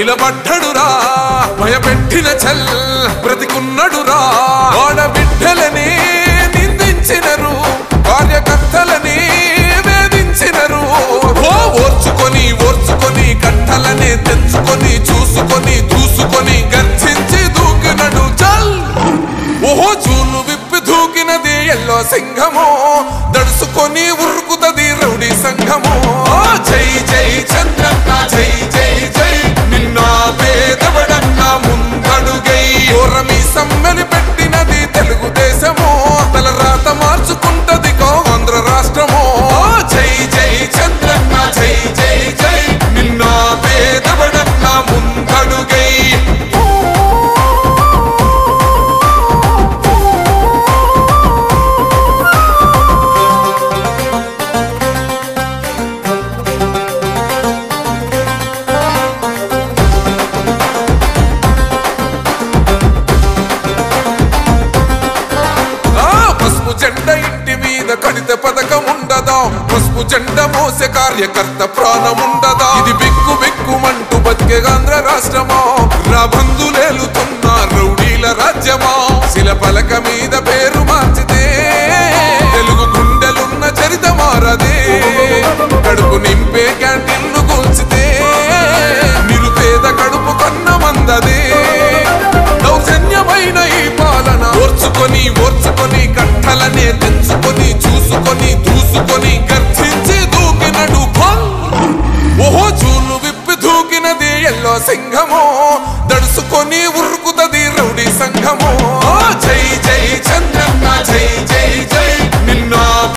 నిలబడ్డడురా భయపెట్టిన చల్ బ్రతికున్నడురా ఆడబిడ్డలని నిందించినరు కార్యకర్తలని వేధించినరు ఓ ఓర్చుకొని ఓర్చుకొని కట్టలనే తెంచుకొని చూసుకొని దూసుకొని గర్జించి దూకినడు చల్ ఓహో చూలు విప్పి దూకినది ఎల్లో సింహము దడుసుకొని ఉరుకుతది రౌడీ సంఘము ఓ జై జై చంద్రన్న జై జై జై నిన్న పేదవడన్న ముందడుగై ఓరమి సమ్మెలి పెట్టినది తెలుగుదేశము తల రాత మార్చుకుంటది కో ఆంధ్ర రాష్ట్రము ఓ జై జై చంద్రన్న జై జై జై నిన్న పేదవడన్న ముందడుగై ఆ పసుపు జెండ ఇంటి మీద కడిత పథకం ఉండదా పసుపు జెండ మోసే కార్యకర్త ప్రాణం ఉండదా ఇది బిక్కు బిక్కుమంటూ బతికే ఆంధ్ర రాష్ట్రమా నా బంధులేలుతున్న రౌడీల రాజ్యమా శిల పలక మీద పేరు మార్చితే తెలుగు గుండెలున్న చరిత మారదే కడుపు నింపే క్యాంటీన్లు కూల్చితే నిరుపేద కడుపు కన్న మందదే దౌర్జన్యమైన ఈ పాలన ఓర్చుకొని ఓర్చుకొని కట్టలనే తెంచుకొని చూసుకొని దూసుకొని గర్జించి దూకినడు ఫల్. ఓహో చూలు విప్పి దూకినది ఎల్లో సింహము దడుసుకొని ఉరుకుతది రౌడీ సంఘము